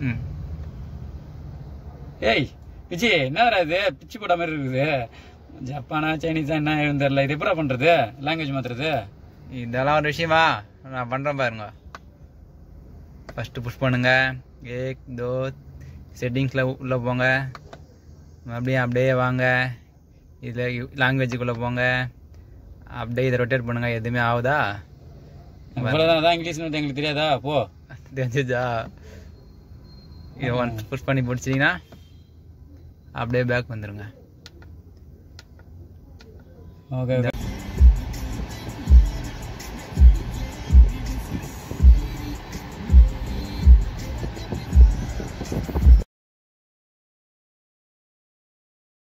ம் ஏய் விஜய் என்னடா இது பிச்சு போட்ட மாதிரி இருக்குது ஜப்பானா சைனீஸா என்ன ஏதுன்னு தெரியல இது எப்படா பண்றது லாங்குவேஜ் மாத்துறது இதெல்லாம் ஒரு விஷயமா நான் பண்றேன் பாருங்க ஃபர்ஸ்ட் புஷ் பண்ணுங்க ஏக் தோ செட்டிங்ஸில் உள்ளே போங்க மறுபடியும் அப்படியே வாங்க இதில் லாங்குவேஜுக்குள்ளே போங்க அப்படியே இதை ரொட்டேட் பண்ணுங்க எதுவுமே ஆகுதா இவ்வளவுதான் அதான் இங்கிலீஷ் வந்து எங்களுக்கு தெரியாதா போ தெரிஞ்சுச்சா இதை ஒன் புஷ் பண்ணி பிடிச்சிங்கன்னா அப்படியே பேக் வந்துருங்க ஓகே